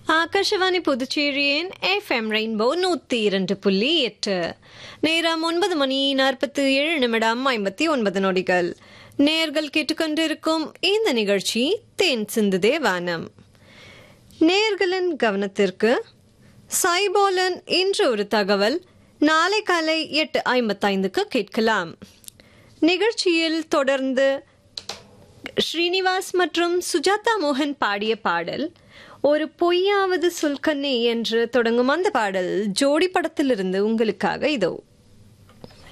ஆகாஷவாணி புதுச்சேரியின் FM rainbow நூத்தி இரண்டு புள்ளி எட்டு நேரம் ஒன்பது மணி நாற்பத்தி ஏழு நிமிடம் ஐம்பத்தி ஒன்பது நொடிகள் நேர்கள் கேட்டுக்கொண்டிருக்கும் இந்த நிகழ்ச்சி தேன் சிந்துதே வானம் நேர்களின் கவனத்திற்கு சைபோலன் இன்று ஒரு தகவல் நாளை காலை எட்டு ஐம்பத்தைந்துக்கு கேட்கலாம் நிகழ்ச்சியில் தொடர்ந்து ஸ்ரீனிவாஸ் மற்றும் சுஜாதா மோகன் பாடிய பாடல் ஒரு பொய்யாவது சொல்கன்னே என்று தொடங்கும் அந்த பாடல் ஜோடி படத்திலிருந்து உங்களுக்காக இதோ